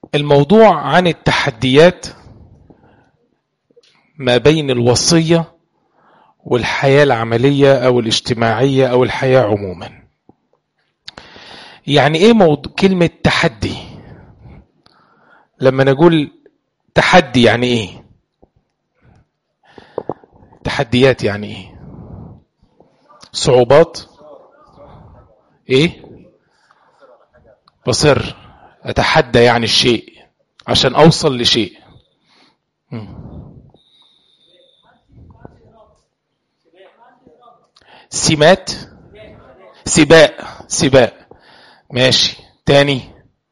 الموضوع عن التحديات ما بين الوصية والحياة العملية أو الاجتماعية أو الحياة عموما يعني إيه موضوع كلمة تحدي لما نقول تحدي يعني إيه تحديات يعني إيه صعوبات إيه بصر أتحدى يعني الشيء عشان أوصل لشيء سمات سباق سباق ماشي تاني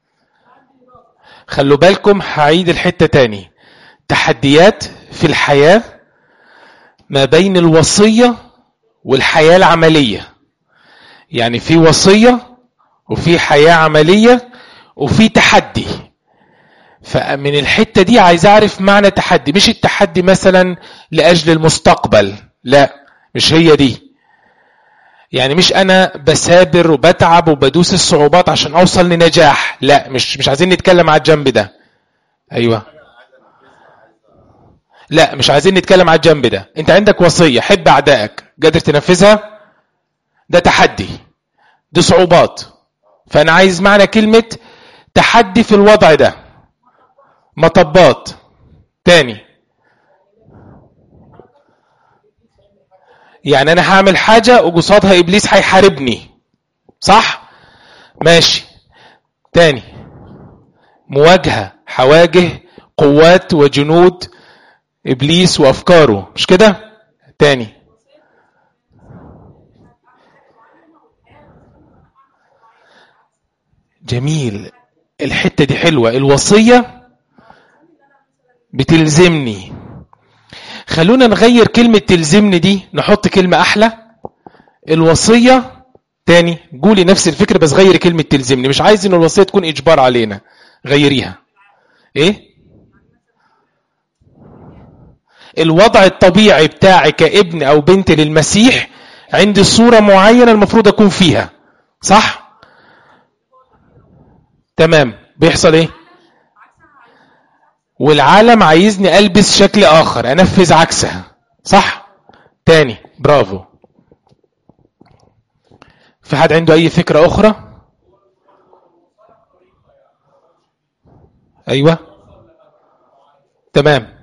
خلوا بالكم هعيد الحتة تاني تحديات في الحياة ما بين الوصية والحياة العملية يعني في وصية وفي حياة عملية وفي تحدي فمن الحتة دي عايز أعرف معنى تحدي مش التحدي مثلا لأجل المستقبل لا مش هي دي يعني مش أنا بسابر وبتعب وبدوس الصعوبات عشان أوصل لنجاح لا مش مش عايزين نتكلم على الجنب ده أيوه لا مش عايزين نتكلم على الجنب ده انت عندك وصية حب أعدائك قادر تنفذها ده تحدي دي صعوبات فأنا عايز معنى كلمة تحدي في الوضع ده مطبات تاني يعني انا هعمل حاجة وقصادها ابليس هيحاربني صح ماشي تاني مواجهة هواجه قوات وجنود ابليس وافكاره مش كده تاني جميل الحتة دي حلوة الوصية بتلزمني خلونا نغير كلمة تلزمني دي نحط كلمة أحلى الوصية تاني قولي نفس الفكرة بس غيري كلمة تلزمني مش عايز إن الوصية تكون إجبار علينا غيريها إيه الوضع الطبيعي بتاعي كابن أو بنت للمسيح عندي صورة معينة المفروض أكون فيها صح؟ تمام بيحصل ايه والعالم عايزني البس شكل اخر انفذ عكسها صح تاني برافو في حد عنده اي فكرة اخرى ايوه تمام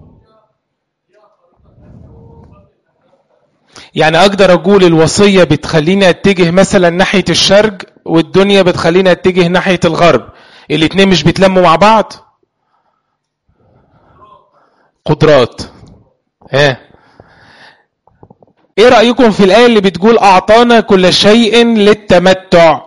يعني اقدر اقول الوصية بتخليني اتجه مثلا ناحية الشرق والدنيا بتخليني اتجه ناحية الغرب الاتنين مش بيتلموا مع بعض قدرات ها ايه رأيكم في الآية اللي بتقول اعطانا كل شيء للتمتع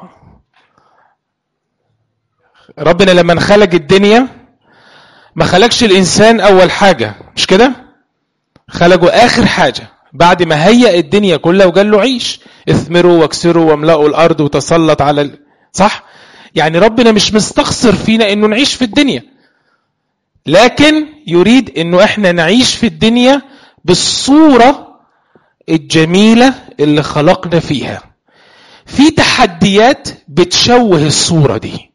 ربنا لما خلق الدنيا ما خلقش الانسان اول حاجة مش كده خلقه اخر حاجة بعد ما هيأ الدنيا كلها وقال له عيش اثمروا واكسروا واملأوا الارض وتسلط على ال... صح يعني ربنا مش مستخسر فينا انه نعيش في الدنيا لكن يريد انه احنا نعيش في الدنيا بالصورة الجميلة اللي خلقنا فيها في تحديات بتشوه الصورة دي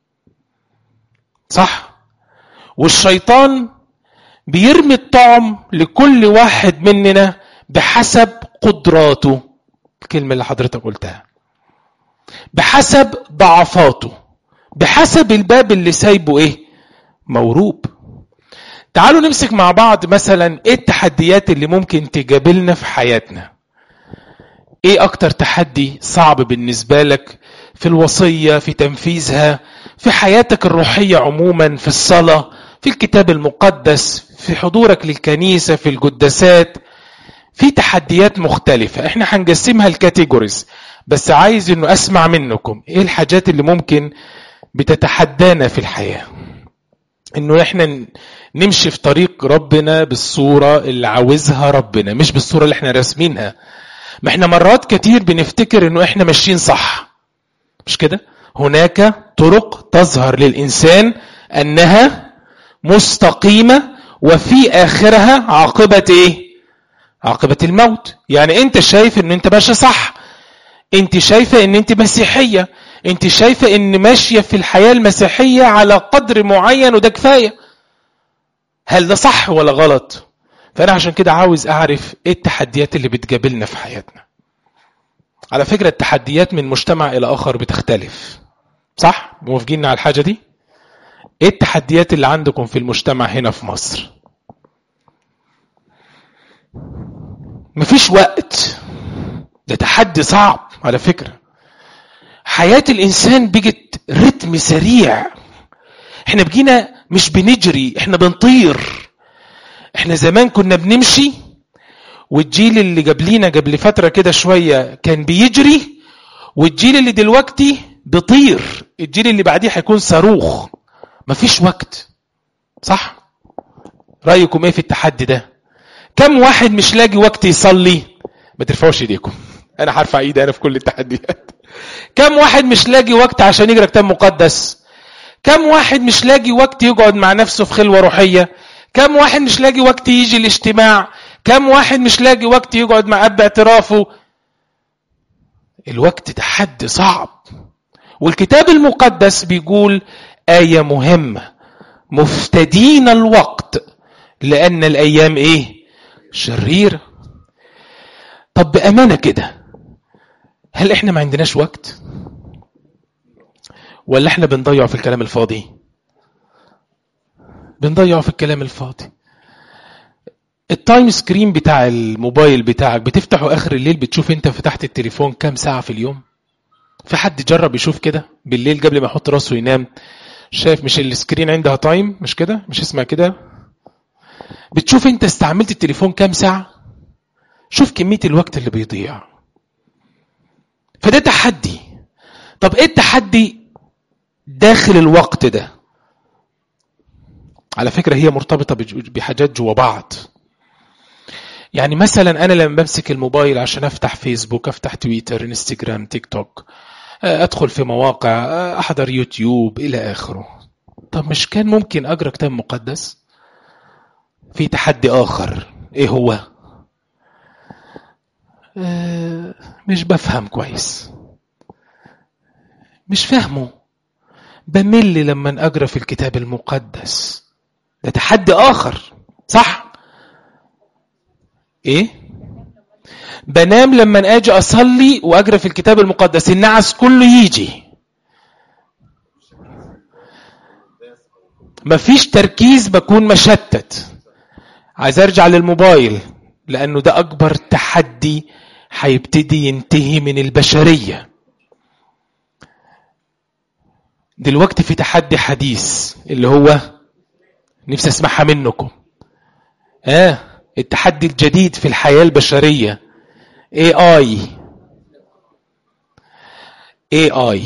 صح والشيطان بيرمي الطعم لكل واحد مننا بحسب قدراته الكلمة اللي حضرتك قلتها بحسب ضعفاته بحسب الباب اللي سايبه ايه موروب تعالوا نمسك مع بعض مثلا ايه التحديات اللي ممكن تقابلنا في حياتنا ايه اكتر تحدي صعب بالنسبة لك في الوصية في تنفيذها في حياتك الروحية عموما في الصلاة في الكتاب المقدس في حضورك للكنيسة في القداسات في تحديات مختلفة احنا هنقسمها الكاتيجوريز بس عايز انه اسمع منكم ايه الحاجات اللي ممكن بتتحدانا في الحياة انه احنا نمشي في طريق ربنا بالصورة اللي عاوزها ربنا مش بالصورة اللي احنا راسمينها ما احنا مرات كتير بنفتكر انه احنا ماشيين صح مش كده هناك طرق تظهر للإنسان أنها مستقيمة وفي آخرها عاقبة إيه عاقبة الموت يعني أنت شايف أن أنت ماشي صح أنت شايفة أن أنت مسيحية انت شايفة ان ماشية في الحياة المسيحية على قدر معين وده كفاية هل ده صح ولا غلط فانا عشان كده عاوز اعرف ايه التحديات اللي بتقابلنا في حياتنا على فكرة التحديات من مجتمع الى اخر بتختلف صح موافقين على الحاجة دي ايه التحديات اللي عندكم في المجتمع هنا في مصر مفيش وقت ده تحدي صعب على فكرة حياة الإنسان بقت رتم سريع احنا بقينا مش بنجري احنا بنطير احنا زمان كنا بنمشي والجيل اللي قبلينا قبل فترة كده شوية كان بيجري والجيل اللي دلوقتي بيطير الجيل اللي بعديه هيكون صاروخ مفيش وقت صح رأيكم ايه في التحدي ده كم واحد مش لاقي وقت يصلي ما ترفعوش ايديكم انا هرفع ايدي انا في كل التحديات كم واحد مش لاقي وقت عشان يقرا كتاب مقدس كم واحد مش لاقي وقت يقعد مع نفسه في خلوه روحيه كم واحد مش لاقي وقت يجي الاجتماع كم واحد مش لاقي وقت يقعد مع اب اعترافه الوقت تحدي صعب والكتاب المقدس بيقول آية مهمة مفتدين الوقت لأن الأيام إيه شريرة طب بأمانة كده هل إحنا ما عندناش وقت ولا إحنا بنضيع في الكلام الفاضي بنضيع في الكلام الفاضي التايم سكرين بتاع الموبايل بتاعك بتفتحه اخر الليل بتشوف انت فتحت التليفون كام ساعة في اليوم في حد جرب يشوف كده بالليل قبل ما يحط راسه ينام شايف مش السكرين عندها تايم مش كده مش اسمها كده بتشوف انت استعملت التليفون كام ساعة شوف كمية الوقت اللي بيضيع فده تحدي طب ايه التحدي داخل الوقت ده على فكرة هي مرتبطة بحاجات جوا بعض يعني مثلا انا لما بمسك الموبايل عشان افتح فيسبوك افتح تويتر انستجرام تيك توك ادخل في مواقع احضر يوتيوب الى اخره طب مش كان ممكن اقرا كتاب مقدس في تحدي اخر ايه هو آه مش بفهم كويس مش فاهمه بمل لما اقرا في الكتاب المقدس ده تحدي اخر صح ايه بنام لما اجي اصلي واقرا في الكتاب المقدس النعس كله يجي مفيش تركيز بكون مشتت عايز ارجع للموبايل لانه ده اكبر تحدي هيبتدي ينتهي من البشريه دلوقتي في تحدي حديث اللي هو نفسي اسمعها منكم اه التحدي الجديد في الحياه البشريه اي اي اي اي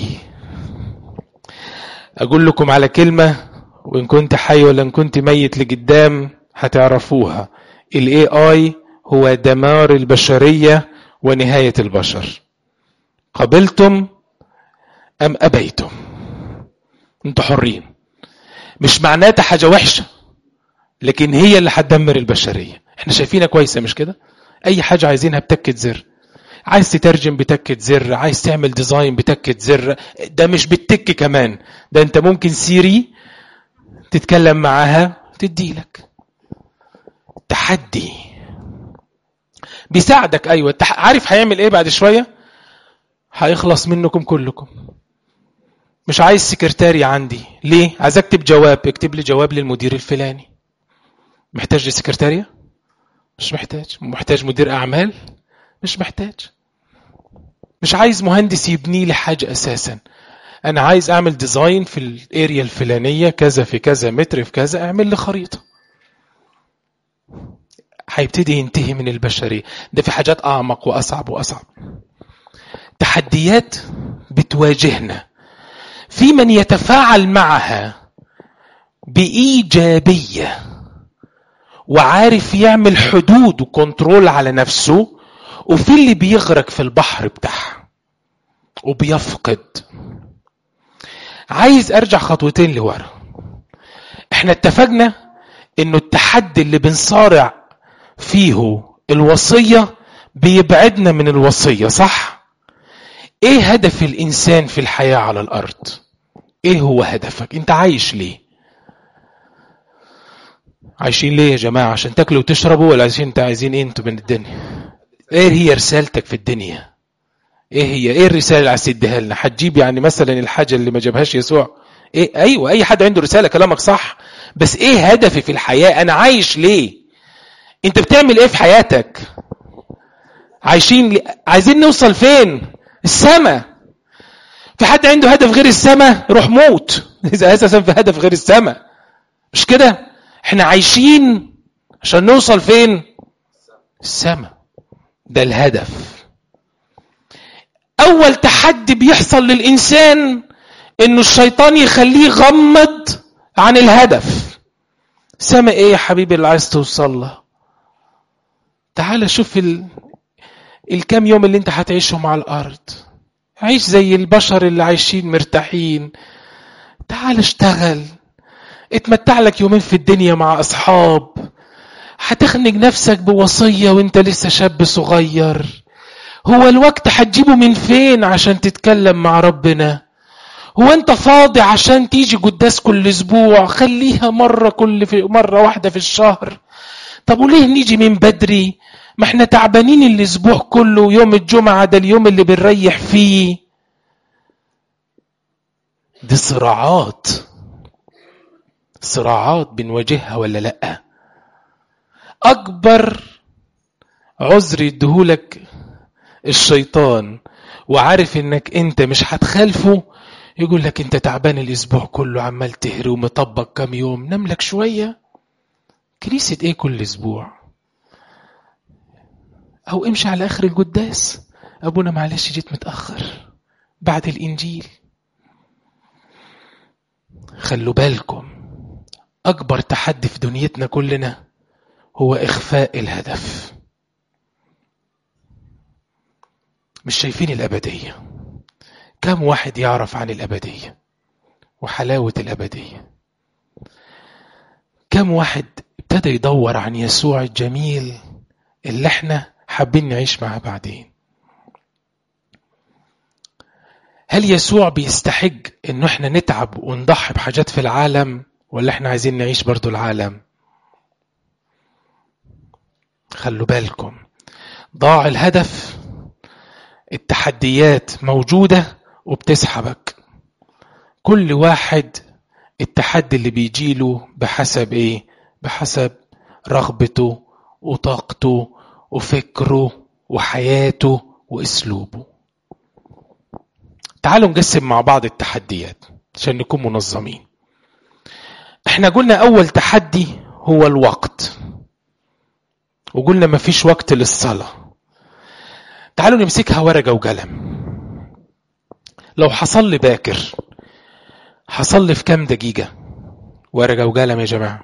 اقول لكم على كلمه وان كنت حي ولا ان كنت ميت لقدام هتعرفوها الاي اي هو دمار البشريه ونهايه البشر قبلتم ام ابيتم انتوا حرين مش معناتها حاجه وحشه لكن هي اللي هتدمر البشريه احنا شايفينها كويسه مش كده اي حاجه عايزينها بتكه زر عايز تترجم بتكة زر عايز تعمل ديزاين بتكة زر ده مش بالتك كمان ده انت ممكن سيري تتكلم معاها تديلك تحدي بيساعدك ايوه عارف هيعمل ايه بعد شويه هيخلص منكم كلكم مش عايز سكرتاري عندي ليه عايز اكتب جواب اكتب لي جواب للمدير الفلاني محتاج سكرتاريه مش محتاج محتاج مدير اعمال مش محتاج مش عايز مهندس يبني لي حاجه اساسا انا عايز اعمل ديزاين في الاريا الفلانيه كذا في كذا متر في كذا اعمل لي خريطه هيبتدي ينتهي من البشريه ده في حاجات اعمق واصعب واصعب تحديات بتواجهنا في من يتفاعل معها بايجابيه وعارف يعمل حدود وكنترول على نفسه وفي اللي بيغرق في البحر بتاعها وبيفقد عايز ارجع خطوتين لورا احنا اتفقنا انه التحدي اللي بنصارع فيه الوصية بيبعدنا من الوصية صح ايه هدف الانسان في الحياه على الارض ايه هو هدفك انت عايش ليه عايشين ليه يا جماعه عشان تاكلوا وتشربوا ولا عايزين انت عايزين ايه انتوا من الدنيا ايه هي رسالتك في الدنيا ايه هي ايه الرساله اللي عايز تديها لنا هتجيب يعني مثلا الحاجه اللي ما جابهاش يسوع ايه ايوه اي حد عنده رساله كلامك صح بس ايه هدفي في الحياه انا عايش ليه انت بتعمل ايه في حياتك عايشين لي... عايزين نوصل فين السماء في حد عنده هدف غير السماء روح موت اذا اساسا في هدف غير السماء مش كده احنا عايشين عشان نوصل فين السماء ده الهدف اول تحدي بيحصل للانسان انه الشيطان يخليه يغمض عن الهدف سما ايه يا حبيبي اللي عايز توصل له تعال شوف ال... الكام يوم اللي انت هتعيشهم على الارض عيش زي البشر اللي عايشين مرتاحين تعال اشتغل اتمتع لك يومين في الدنيا مع اصحاب هتخنق نفسك بوصية وانت لسه شاب صغير هو الوقت هتجيبه من فين عشان تتكلم مع ربنا هو انت فاضي عشان تيجي قداس كل اسبوع خليها مرة كل في مرة واحدة في الشهر طب وليه نيجي من بدري ما احنا تعبانين الاسبوع كله يوم الجمعة ده اليوم اللي بنريح فيه دي صراعات صراعات بنواجهها ولا لا اكبر عذر يديهولك الشيطان وعارف انك انت مش هتخالفه يقول لك انت تعبان الاسبوع كله عمال تهري ومطبق كام يوم نام لك شويه كنيسه ايه كل اسبوع او امشي على اخر القداس ابونا معلش جيت متاخر بعد الانجيل خلوا بالكم اكبر تحدي في دنيتنا كلنا هو اخفاء الهدف مش شايفين الابديه كم واحد يعرف عن الابديه وحلاوه الابديه كم واحد ابتدى يدور عن يسوع الجميل اللي احنا حابين نعيش معاه بعدين هل يسوع بيستحق انه احنا نتعب ونضحي بحاجات في العالم ولا احنا عايزين نعيش برضو العالم خلوا بالكم ضاع الهدف التحديات موجودة وبتسحبك كل واحد التحدي اللي بيجيله بحسب ايه بحسب رغبته وطاقته وفكره وحياته واسلوبه تعالوا نقسم مع بعض التحديات عشان نكون منظمين احنا قلنا اول تحدي هو الوقت وقلنا مفيش وقت للصلاة تعالوا نمسكها ورقة وقلم لو حصل لي باكر حصل لي في كام دقيقة ورقة وقلم يا جماعة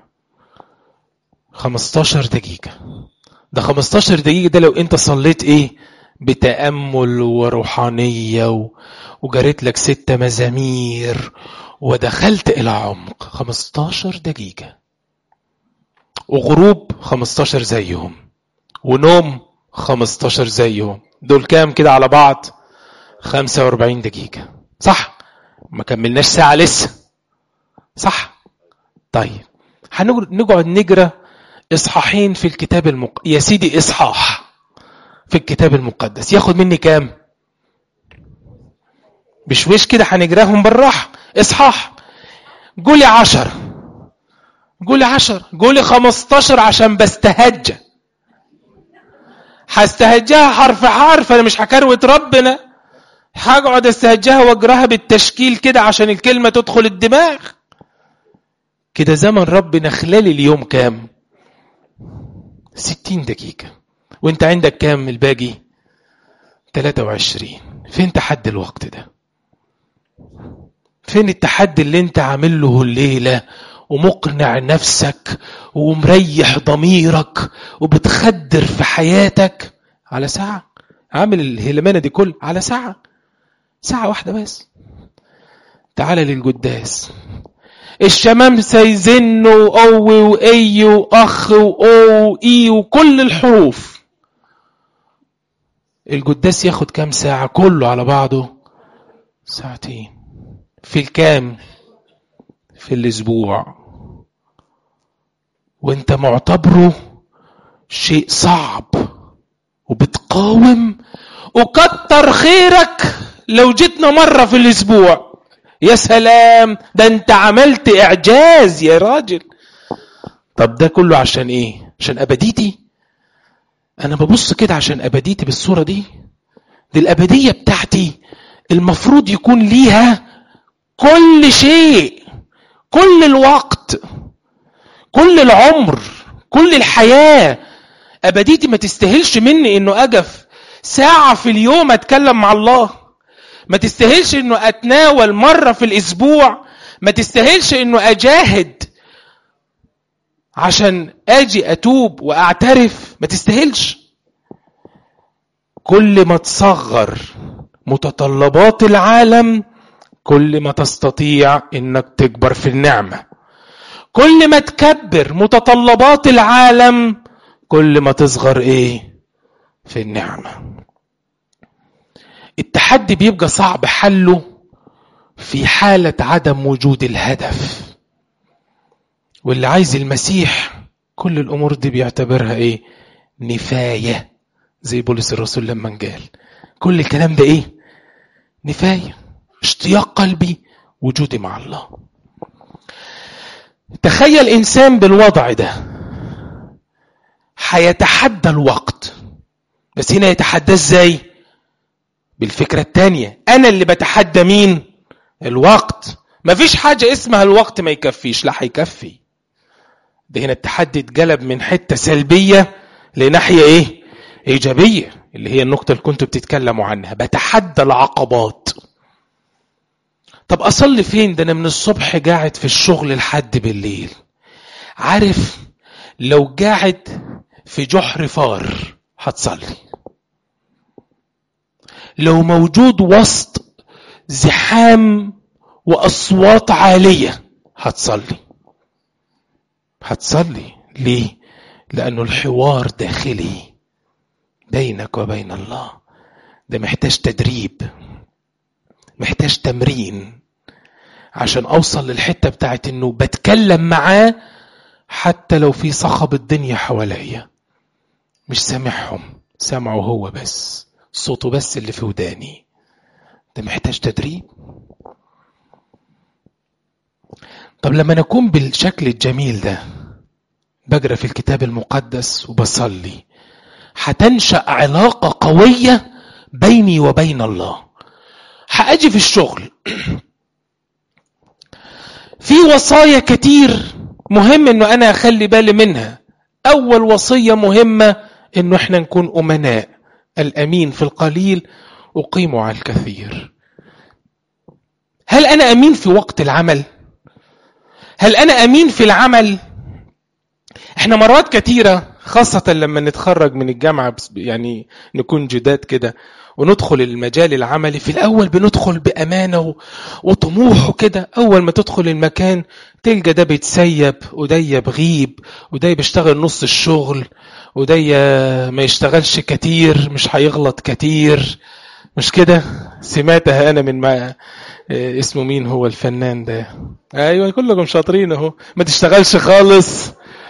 15 دقيقة ده 15 دقيقة ده لو انت صليت ايه بتأمل وروحانية و... وجريت لك ستة مزامير ودخلت إلى عمق 15 دقيقة وغروب 15 زيهم ونوم 15 زيهم دول كام كده على بعض 45 دقيقة صح ما كملناش ساعة لسه صح طيب هنقعد نجرى اصحاحين في الكتاب المق... يا سيدي اصحاح في الكتاب المقدس ياخد مني كام بشويش كده هنجراهم بالراحة اصحاح قولي عشر قولي عشر قولي خمستاشر عشان بستهجى هستهجاها حرف حرف انا مش هكروت ربنا هقعد استهجاها واجراها بالتشكيل كده عشان الكلمة تدخل الدماغ كده زمن ربنا خلال اليوم كام ستين دقيقة وانت عندك كام الباقي 23 فين تحدي الوقت ده فين التحدي اللي انت عامل له الليلة ومقنع نفسك ومريح ضميرك وبتخدر في حياتك على ساعة عامل الهلمانة دي كل على ساعة ساعة واحدة بس تعال للقداس الشمام سيزن وأو وإي وأخ وأو وإي وكل الحروف القداس ياخد كام ساعة كله على بعضه ساعتين في الكام في الاسبوع وانت معتبره شيء صعب وبتقاوم وكتر خيرك لو جيتنا مرة في الاسبوع يا سلام ده انت عملت اعجاز يا راجل طب ده كله عشان ايه عشان ابديتي انا ببص كده عشان ابديتي بالصورة دي دي الابدية بتاعتي المفروض يكون ليها كل شيء كل الوقت كل العمر كل الحياة أبديتي ما تستاهلش مني إنه أجف ساعة في اليوم أتكلم مع الله ما تستاهلش إنه أتناول مرة في الأسبوع ما تستاهلش إنه أجاهد عشان أجي أتوب وأعترف ما تستاهلش كل ما تصغر متطلبات العالم كل ما تستطيع انك تكبر في النعمه كل ما تكبر متطلبات العالم كل ما تصغر ايه في النعمه التحدي بيبقى صعب حله في حاله عدم وجود الهدف واللي عايز المسيح كل الامور دي بيعتبرها ايه نفايه زي بولس الرسول لما قال كل الكلام ده ايه نفايه اشتياق قلبي وجودي مع الله تخيل انسان بالوضع ده هيتحدى الوقت بس هنا يتحدى ازاي بالفكرة التانية انا اللي بتحدى مين الوقت مفيش حاجة اسمها الوقت ما يكفيش لا هيكفي ده هنا التحدي اتجلب من حتة سلبية لناحية ايه ايجابية اللي هي النقطة اللي كنتوا بتتكلموا عنها بتحدى العقبات طب اصلي فين ده انا من الصبح قاعد في الشغل لحد بالليل عارف لو قاعد في جحر فار هتصلي لو موجود وسط زحام واصوات عاليه هتصلي هتصلي ليه لانه الحوار داخلي بينك وبين الله ده محتاج تدريب محتاج تمرين عشان اوصل للحته بتاعت انه بتكلم معاه حتى لو في صخب الدنيا حواليا مش سامعهم سامعه هو بس صوته بس اللي في وداني ده محتاج تدريب طب لما نكون بالشكل الجميل ده بقرا في الكتاب المقدس وبصلي هتنشا علاقه قويه بيني وبين الله هاجي في الشغل في وصايا كتير مهم انه انا اخلي بالي منها اول وصيه مهمه انه احنا نكون امناء الامين في القليل اقيم على الكثير هل انا امين في وقت العمل هل انا امين في العمل احنا مرات كتيره خاصه لما نتخرج من الجامعه يعني نكون جداد كده وندخل المجال العملي في الأول بندخل بأمانة وطموح وكده أول ما تدخل المكان تلقى ده بيتسيب وده يبغيب وده بيشتغل نص الشغل وده ما يشتغلش كتير مش هيغلط كتير مش كده سمعتها أنا من ما اسمه مين هو الفنان ده أيوة كلكم شاطرين اهو ما تشتغلش خالص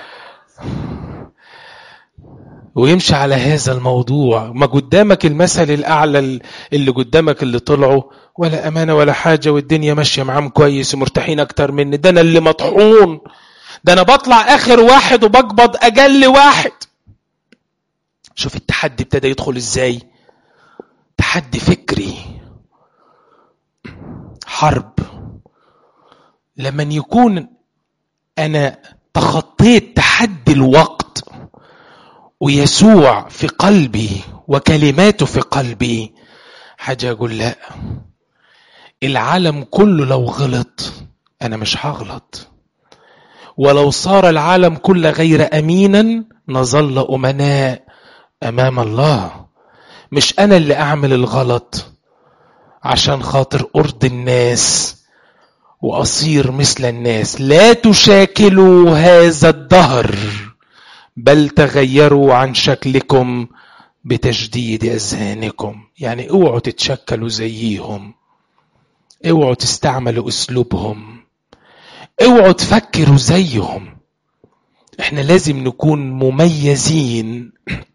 ويمشي على هذا الموضوع ما قدامك المثل الأعلى اللي قدامك اللي طلعوا ولا أمانة ولا حاجة والدنيا ماشية معاهم كويس ومرتاحين أكتر مني ده أنا اللي مطحون ده أنا بطلع آخر واحد وبقبض أجل واحد شوف التحدي ابتدى يدخل إزاي تحدي فكري حرب لما يكون أنا تخطيت تحدي الوقت ويسوع في قلبي وكلماته في قلبي حاجة أقول لا العالم كله لو غلط أنا مش هغلط ولو صار العالم كله غير أمينا نظل أمناء أمام الله مش أنا اللي أعمل الغلط عشان خاطر أرضي الناس وأصير مثل الناس لا تشاكلوا هذا الدهر بل تغيروا عن شكلكم بتجديد اذهانكم يعني اوعوا تتشكلوا زيهم اوعوا تستعملوا اسلوبهم اوعوا تفكروا زيهم احنا لازم نكون مميزين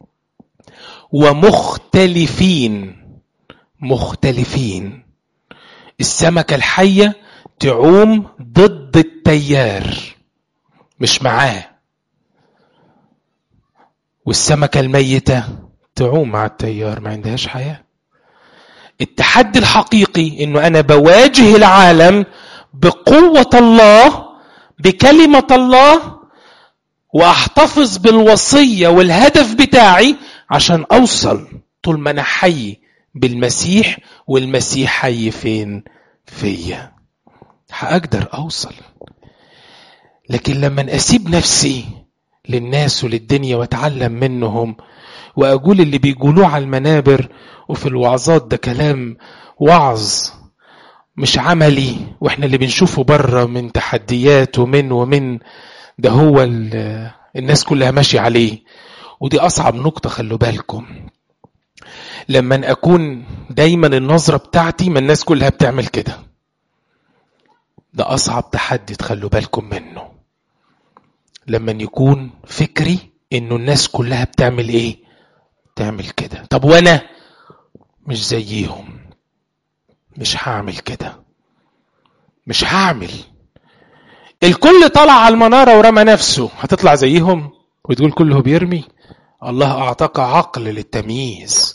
ومختلفين مختلفين السمكة الحية تعوم ضد التيار مش معاه والسمكة الميتة تعوم مع التيار ما عندهاش حياة التحدي الحقيقي انه انا بواجه العالم بقوة الله بكلمة الله واحتفظ بالوصية والهدف بتاعي عشان اوصل طول ما انا حي بالمسيح والمسيح حي فين فيا هقدر اوصل لكن لما اسيب نفسي للناس وللدنيا واتعلم منهم واقول اللي بيقولوه على المنابر وفي الوعظات ده كلام وعظ مش عملي واحنا اللي بنشوفه بره من تحديات ومن ومن ده هو الناس كلها ماشية عليه ودي أصعب نقطة خلوا بالكم لما أكون دايما النظرة بتاعتي ما الناس كلها بتعمل كده ده أصعب تحدي تخلوا بالكم منه لما يكون فكري إنه الناس كلها بتعمل إيه تعمل كده طب وأنا مش زيهم مش هعمل كده مش هعمل الكل طلع على المنارة ورمى نفسه هتطلع زيهم وتقول كله بيرمي الله أعطاك عقل للتمييز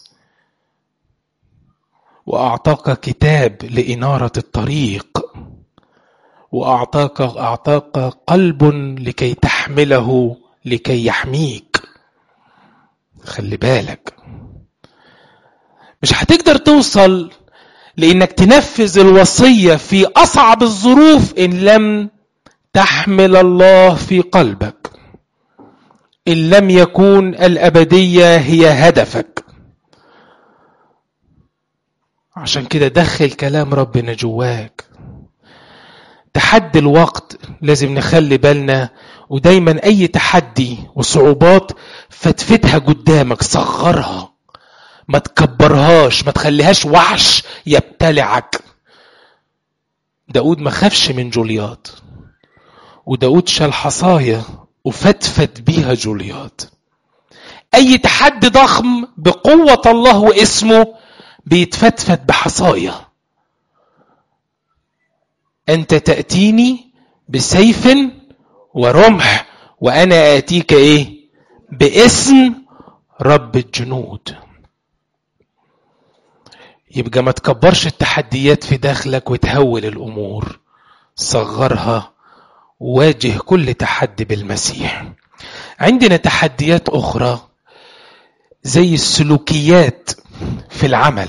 وأعطاك كتاب لإنارة الطريق وأعطاك أعطاك قلب لكي تحمله لكي يحميك خلي بالك مش هتقدر توصل لانك تنفذ الوصيه في اصعب الظروف ان لم تحمل الله في قلبك ان لم يكون الابديه هي هدفك عشان كده دخل كلام ربنا جواك تحدي الوقت لازم نخلي بالنا ودايما اي تحدي وصعوبات فتفتها قدامك صغرها ما تكبرهاش ما تخليهاش وحش يبتلعك داود ما خافش من جولياط وداود شال حصاية وفتفت بيها جولياط أي تحدي ضخم بقوة الله واسمه بيتفتفت بحصايا أنت تأتيني بسيف ورمح وأنا آتيك إيه باسم رب الجنود يبقى ما تكبرش التحديات في داخلك وتهول الامور صغرها واجه كل تحدي بالمسيح عندنا تحديات اخرى زي السلوكيات في العمل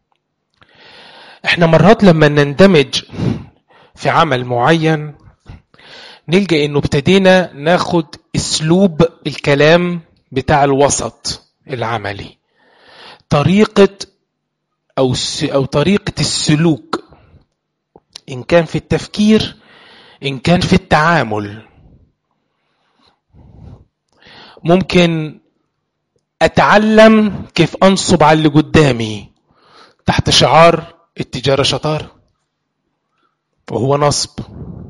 احنا مرات لما نندمج في عمل معين نلقى انه ابتدينا ناخد اسلوب الكلام بتاع الوسط العملي طريقه أو أو طريقة السلوك إن كان في التفكير إن كان في التعامل ممكن أتعلم كيف أنصب على اللي قدامي تحت شعار التجارة شطارة وهو نصب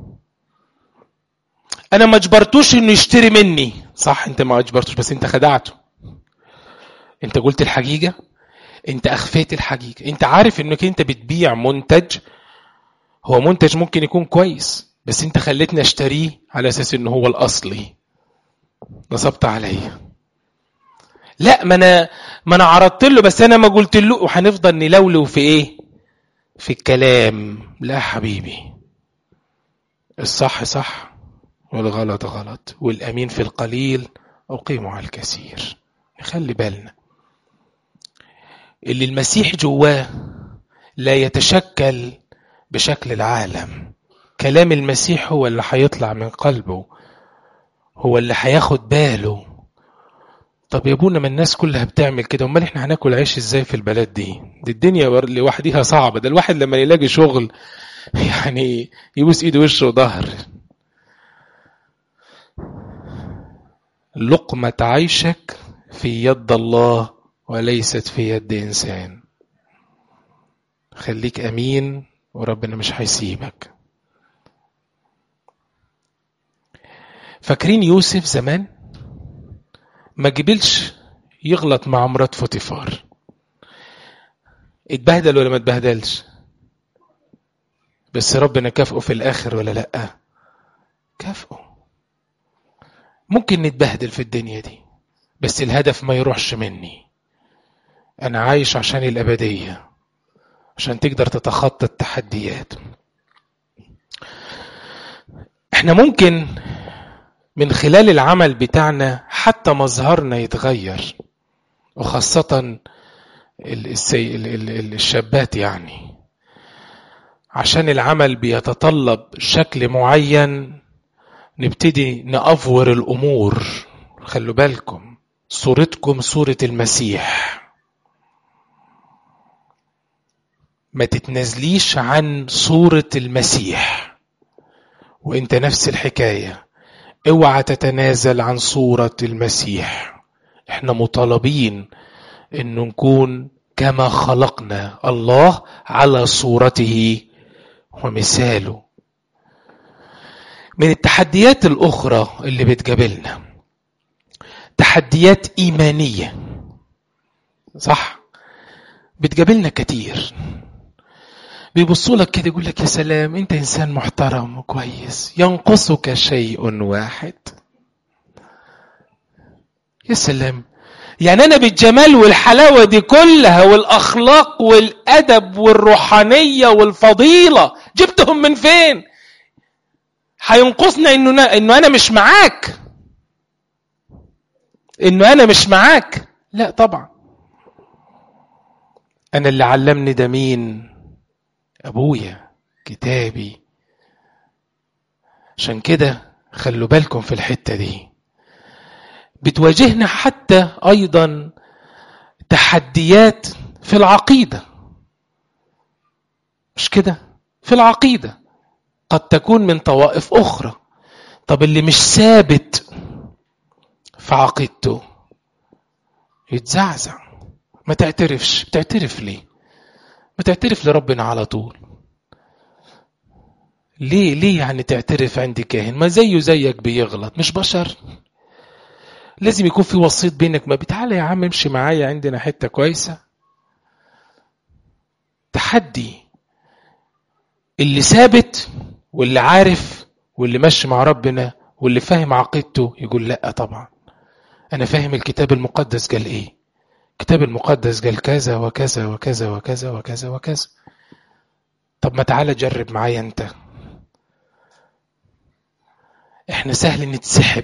أنا ما أجبرتوش إنه يشتري مني صح أنت ما أجبرتوش بس أنت خدعته أنت قلت الحقيقة انت اخفيت الحقيقه انت عارف انك انت بتبيع منتج هو منتج ممكن يكون كويس بس انت خليتني اشتريه على اساس انه هو الاصلي نصبت عليا لا ما انا ما انا عرضت له بس انا ما قلت له وهنفضل نلولو في ايه في الكلام لا حبيبي الصح صح والغلط غلط والامين في القليل اقيمه على الكثير نخلي بالنا اللي المسيح جواه لا يتشكل بشكل العالم كلام المسيح هو اللي هيطلع من قلبه هو اللي هياخد باله طب يا ابونا ما الناس كلها بتعمل كده امال احنا هناكل عيش ازاي في البلد دي دي الدنيا لوحدها صعبة ده الواحد لما يلاقي شغل يعني يبوس ايده وشه وظهر لقمة عيشك في يد الله وليست في يد إنسان خليك أمين وربنا مش هيسيبك فاكرين يوسف زمان ما جبلش يغلط مع مرات فوتيفار اتبهدل ولا ما اتبهدلش بس ربنا كافئه في الاخر ولا لا كافئه ممكن نتبهدل في الدنيا دي بس الهدف ما يروحش مني انا عايش عشان الابديه عشان تقدر تتخطى التحديات احنا ممكن من خلال العمل بتاعنا حتى مظهرنا يتغير وخاصة السي... الشابات يعني عشان العمل بيتطلب شكل معين نبتدي نأفور الأمور خلوا بالكم صورتكم صورة المسيح ما تتنازليش عن صورة المسيح وانت نفس الحكاية اوعى تتنازل عن صورة المسيح احنا مطالبين ان نكون كما خلقنا الله على صورته ومثاله من التحديات الاخرى اللي بتقابلنا تحديات ايمانيه صح بتقابلنا كتير بيبصوا لك كده يقول لك يا سلام انت انسان محترم وكويس ينقصك شيء واحد يا سلام يعني انا بالجمال والحلاوه دي كلها والاخلاق والادب والروحانيه والفضيله جبتهم من فين هينقصنا انه انه انا مش معاك انه انا مش معاك لا طبعا انا اللي علمني ده مين ابويا كتابي عشان كده خلوا بالكم في الحته دي بتواجهنا حتى ايضا تحديات في العقيده مش كده في العقيده قد تكون من طوائف اخرى طب اللي مش ثابت في عقيدته يتزعزع ما تعترفش بتعترف ليه ما تعترف لربنا على طول ليه ليه يعني تعترف عند كاهن ما زيه زيك بيغلط مش بشر لازم يكون في وسيط بينك ما بتعالى يا عم امشي معايا عندنا حته كويسه تحدي اللي ثابت واللي عارف واللي ماشي مع ربنا واللي فاهم عقيدته يقول لا طبعا انا فاهم الكتاب المقدس قال ايه الكتاب المقدس قال كذا وكذا وكذا وكذا وكذا وكذا طب ما تعالى جرب معايا انت احنا سهل نتسحب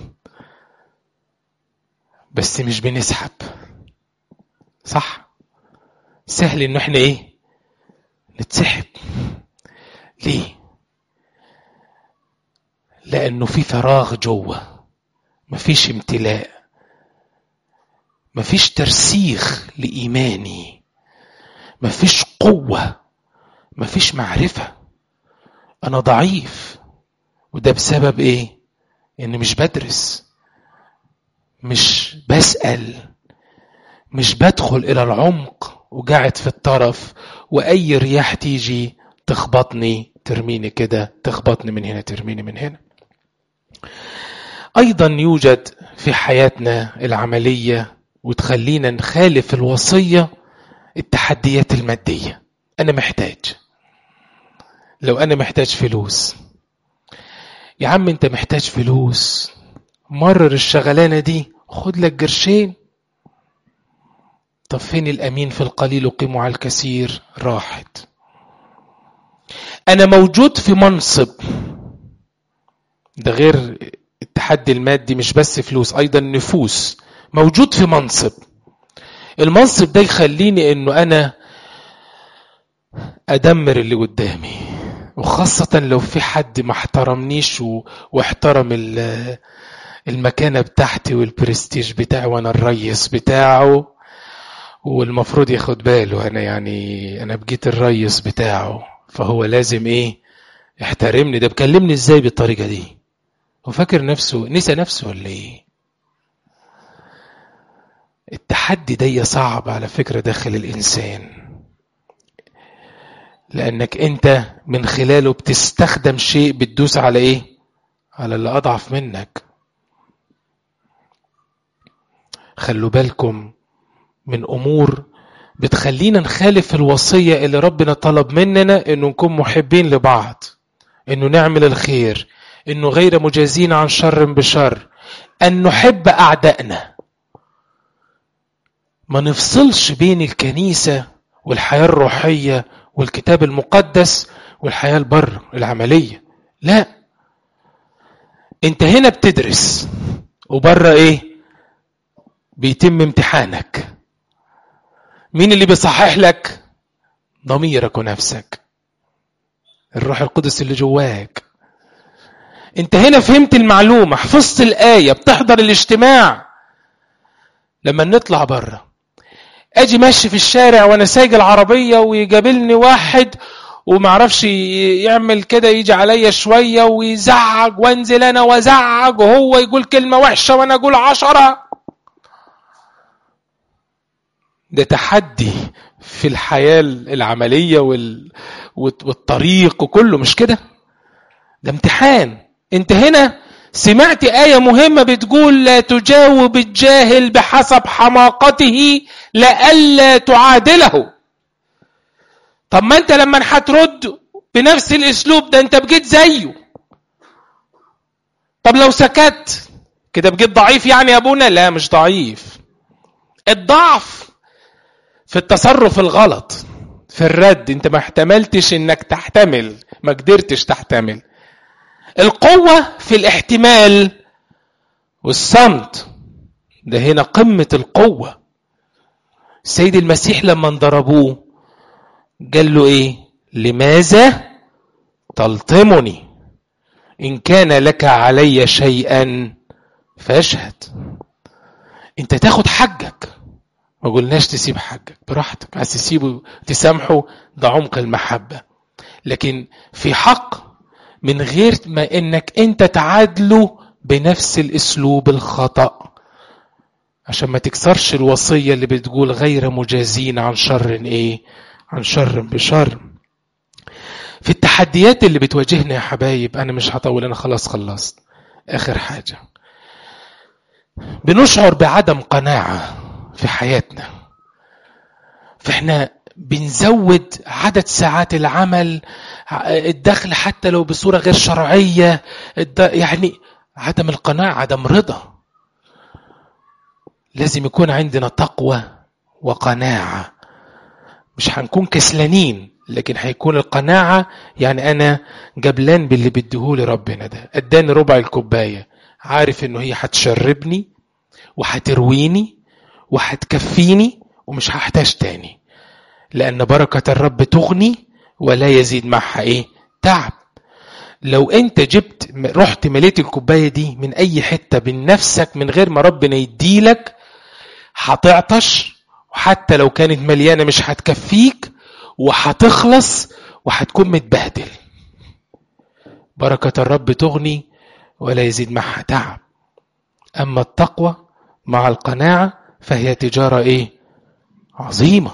بس مش بنسحب صح سهل انه احنا ايه نتسحب ليه لانه في فراغ جوه مفيش امتلاء مفيش ترسيخ لايماني مفيش قوه مفيش معرفه انا ضعيف وده بسبب ايه اني مش بدرس مش بسال مش بدخل الى العمق وقاعد في الطرف واي رياح تيجي تخبطني ترميني كده تخبطني من هنا ترميني من هنا ايضا يوجد في حياتنا العمليه وتخلينا نخالف الوصيه التحديات الماديه انا محتاج لو انا محتاج فلوس يا عم انت محتاج فلوس مرر الشغلانه دي خد لك قرشين طب فين الامين في القليل يقيم على الكثير راحت انا موجود في منصب ده غير التحدي المادي مش بس فلوس ايضا نفوس موجود في منصب المنصب ده يخليني انه انا ادمر اللي قدامي وخاصة لو في حد ما احترمنيش و... واحترم ال... المكانة بتاعتي والبرستيج بتاعي وانا الريس بتاعه والمفروض ياخد باله انا يعني انا بقيت الريس بتاعه فهو لازم ايه يحترمني ده بكلمني ازاي بالطريقة دي هو فاكر نفسه نسى نفسه ولا ايه التحدي ده صعب على فكرة داخل الإنسان لأنك أنت من خلاله بتستخدم شيء بتدوس على إيه؟ على اللي أضعف منك خلوا بالكم من أمور بتخلينا نخالف الوصية اللي ربنا طلب مننا إنه نكون محبين لبعض إنه نعمل الخير إنه غير مجازين عن شر بشر أن نحب أعدائنا ما نفصلش بين الكنيسة والحياة الروحية والكتاب المقدس والحياة البر العملية لا انت هنا بتدرس وبره ايه بيتم امتحانك مين اللي بيصحح لك ضميرك ونفسك الروح القدس اللي جواك انت هنا فهمت المعلومة حفظت الآية بتحضر الاجتماع لما نطلع بره اجي ماشي في الشارع وانا سايق العربية ويقابلني واحد ومعرفش يعمل كده يجي عليا شوية ويزعج وانزل انا وازعج وهو يقول كلمة وحشة وانا اقول عشرة ده تحدي في الحياة العملية وال... والطريق وكله مش كده ده امتحان انت هنا سمعت آية مهمة بتقول لا تجاوب الجاهل بحسب حماقته لئلا تعادله طب ما انت لما هترد بنفس الاسلوب ده انت بقيت زيه طب لو سكت كده بقيت ضعيف يعني يا ابونا لا مش ضعيف الضعف في التصرف الغلط في الرد انت ما احتملتش انك تحتمل ما قدرتش تحتمل القوة في الاحتمال والصمت ده هنا قمة القوة السيد المسيح لما انضربوه قال له ايه لماذا تلطمني ان كان لك علي شيئا فاشهد انت تاخد حقك ما قلناش تسيب حقك براحتك عايز تسيبه تسامحه ده عمق المحبة لكن في حق من غير ما انك انت تعادله بنفس الاسلوب الخطأ عشان ما تكسرش الوصية اللي بتقول غير مجازين عن شر ايه عن شر بشر في التحديات اللي بتواجهنا يا حبايب انا مش هطول انا خلاص خلصت اخر حاجة بنشعر بعدم قناعة في حياتنا فاحنا بنزود عدد ساعات العمل الدخل حتى لو بصورة غير شرعية يعني عدم القناعة عدم رضا لازم يكون عندنا تقوى وقناعة مش هنكون كسلانين لكن هيكون القناعة يعني أنا جبلان باللي بديهولي ربنا ده اداني ربع الكوباية عارف إنه هي هتشربني وهترويني وهتكفيني ومش هحتاج تاني لأن بركة الرب تغني ولا يزيد معها إيه تعب لو أنت جبت رحت مليت الكوباية دي من أي حتة من نفسك من غير ما ربنا يديلك هتعطش وحتى لو كانت مليانة مش هتكفيك وهتخلص وهتكون متبهدل بركة الرب تغني ولا يزيد معها تعب أما التقوى مع القناعة فهي تجارة إيه عظيمة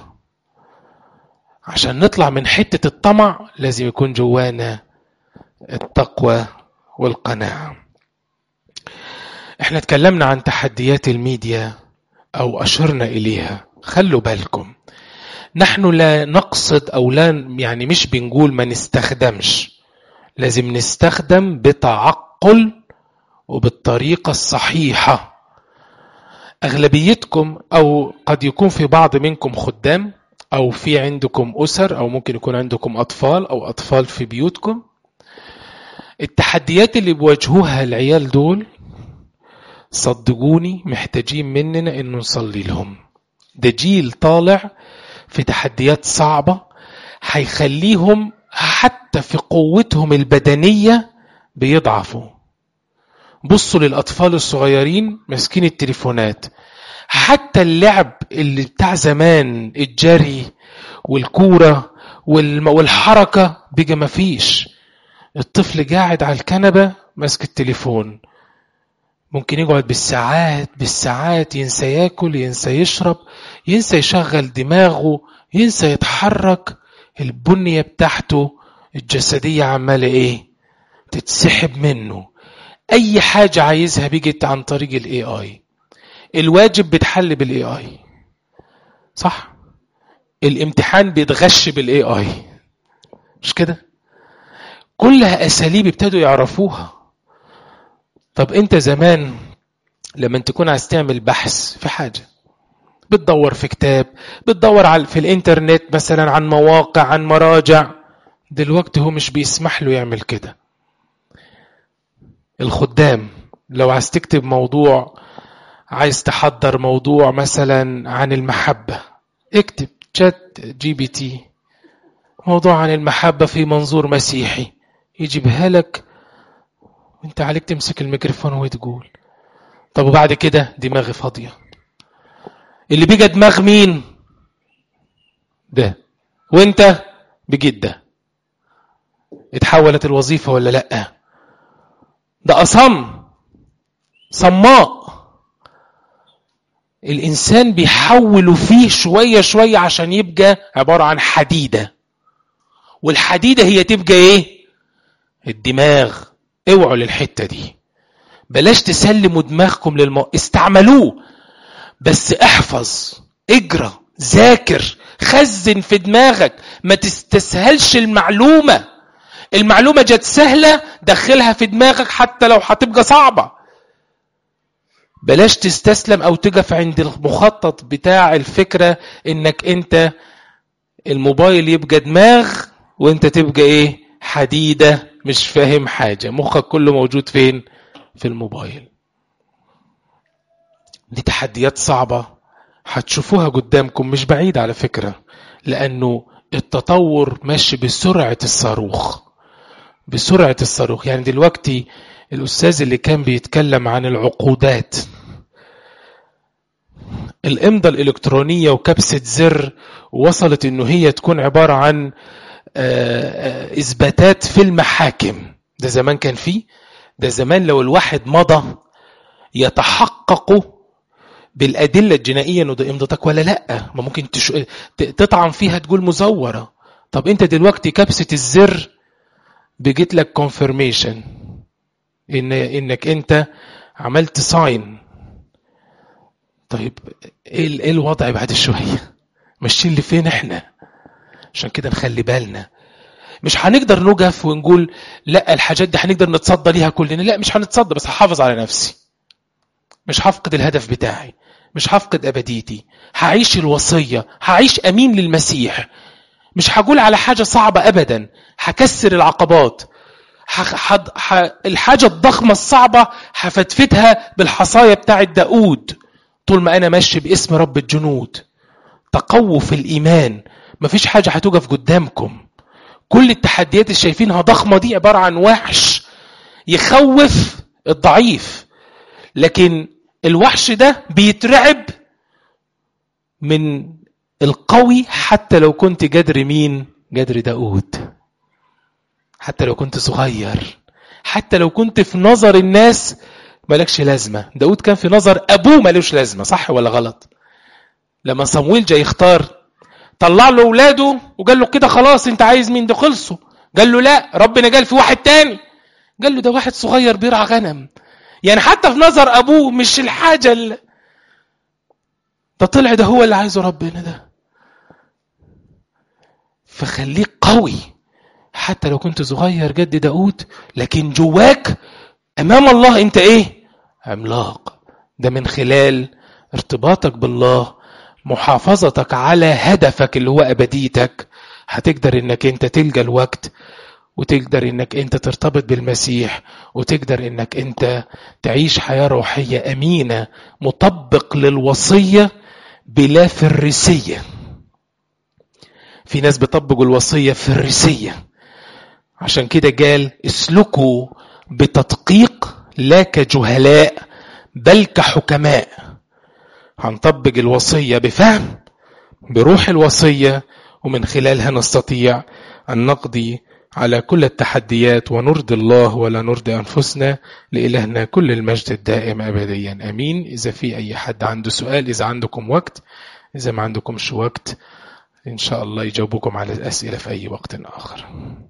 عشان نطلع من حتة الطمع لازم يكون جوانا التقوى والقناعة احنا اتكلمنا عن تحديات الميديا او اشرنا اليها خلوا بالكم نحن لا نقصد او لا يعني مش بنقول ما نستخدمش لازم نستخدم بتعقل وبالطريقة الصحيحة أغلبيتكم أو قد يكون في بعض منكم خدام أو في عندكم أسر أو ممكن يكون عندكم أطفال أو أطفال في بيوتكم التحديات اللي بيواجهوها العيال دول صدقوني محتاجين مننا انه نصلي لهم ده جيل طالع في تحديات صعبة هيخليهم حتى في قوتهم البدنية بيضعفوا بصوا للأطفال الصغيرين ماسكين التليفونات حتى اللعب اللي بتاع زمان الجري والكورة والحركة بقى مفيش الطفل قاعد على الكنبة ماسك التليفون ممكن يقعد بالساعات بالساعات ينسى ياكل ينسى يشرب ينسى يشغل دماغه ينسى يتحرك البنية بتاعته الجسدية عمالة ايه تتسحب منه اي حاجة عايزها بيجي عن طريق الاي اي الواجب بيتحل بالاي اي صح الامتحان بيتغش بالاي اي مش كده كلها اساليب ابتدوا يعرفوها طب انت زمان لما تكون عايز تعمل بحث في حاجه بتدور في كتاب بتدور على في الانترنت مثلا عن مواقع عن مراجع دلوقتي هو مش بيسمح له يعمل كده الخدام لو عايز تكتب موضوع عايز تحضر موضوع مثلا عن المحبة اكتب شات جي بي تي موضوع عن المحبة في منظور مسيحي يجيبها لك وانت عليك تمسك الميكروفون وتقول طب وبعد كده دماغي فاضية اللي بيجي دماغ مين ده وانت بجد ده اتحولت الوظيفة ولا لأ ده أصم صماء الإنسان بيحولوا فيه شوية شوية عشان يبقى عبارة عن حديدة والحديدة هي تبقى إيه؟ الدماغ اوعوا للحتة دي بلاش تسلموا دماغكم للمو... استعملوه بس احفظ اجرى ذاكر خزن في دماغك ما تستسهلش المعلومة المعلومة جت سهلة دخلها في دماغك حتى لو هتبقى صعبة بلاش تستسلم او تقف عند المخطط بتاع الفكرة انك انت الموبايل يبقى دماغ وانت تبقى ايه حديدة مش فاهم حاجة مخك كله موجود فين في الموبايل دي تحديات صعبة هتشوفوها قدامكم مش بعيد على فكرة لأنه التطور ماشي بسرعة الصاروخ بسرعة الصاروخ يعني دلوقتي الأستاذ اللي كان بيتكلم عن العقودات الإمضة الإلكترونية وكبسة زر وصلت إنه هي تكون عبارة عن إثباتات في المحاكم ده زمان كان فيه ده زمان لو الواحد مضى يتحقق بالأدلة الجنائية إنه ده إمضتك ولا لأ ما ممكن تش... تطعن فيها تقول مزورة طب أنت دلوقتي كبسة الزر بيجيت لك كونفirmation إن إنك أنت عملت ساين طيب إيه, إيه الوضع بعد شوية ماشيين لفين إحنا عشان كده نخلي بالنا مش هنقدر نقف ونقول لا الحاجات دي هنقدر نتصدى ليها كلنا لا مش هنتصدى بس هحافظ على نفسي مش هفقد الهدف بتاعي مش هفقد ابديتي هعيش الوصيه هعيش امين للمسيح مش هقول على حاجه صعبه ابدا هكسر العقبات حد ح... الحاجه الضخمه الصعبه هفتفتها بالحصايه بتاعه داود طول ما انا ماشي باسم رب الجنود تقووا في الايمان مفيش حاجه هتقف قدامكم كل التحديات اللي شايفينها ضخمه دي عباره عن وحش يخوف الضعيف لكن الوحش ده بيترعب من القوي حتى لو كنت جدر مين جدر داود حتى لو كنت صغير حتى لو كنت في نظر الناس مالكش لازمة داود كان في نظر أبوه مالوش لازمة صح ولا غلط لما صمويل جاي يختار طلع له اولاده وقال له كده خلاص انت عايز مين ده خلصوا قال له لا ربنا قال في واحد تاني قال له ده واحد صغير بيرعى غنم يعني حتى في نظر ابوه مش الحاجه اللي ده طلع ده هو اللي عايزه ربنا ده فخليك قوي حتى لو كنت صغير جد داود لكن جواك امام الله انت ايه عملاق ده من خلال ارتباطك بالله محافظتك على هدفك اللي هو ابديتك هتقدر انك انت تلقى الوقت وتقدر انك انت ترتبط بالمسيح وتقدر انك انت تعيش حياه روحيه امينه مطبق للوصيه بلا فريسيه في ناس بيطبقوا الوصيه فريسيه عشان كده قال اسلكوا بتدقيق لا كجهلاء بل كحكماء هنطبق الوصية بفهم بروح الوصية ومن خلالها نستطيع أن نقضي على كل التحديات ونرضي الله ولا نرضي أنفسنا لإلهنا كل المجد الدائم أبديا أمين إذا في أي حد عنده سؤال إذا عندكم وقت إذا ما عندكمش وقت إن شاء الله يجاوبكم على الأسئلة في أي وقت آخر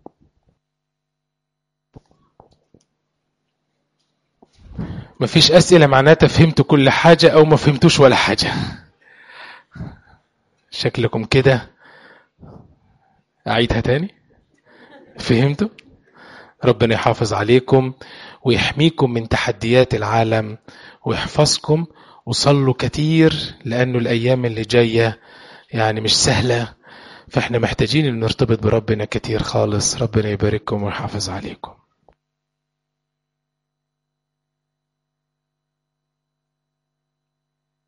مفيش أسئلة معناتها فهمتوا كل حاجة أو ما فهمتوش ولا حاجة شكلكم كده أعيدها تاني فهمتوا ربنا يحافظ عليكم ويحميكم من تحديات العالم ويحفظكم وصلوا كتير لأنه الأيام اللي جاية يعني مش سهلة فاحنا محتاجين ان نرتبط بربنا كتير خالص ربنا يبارككم ويحافظ عليكم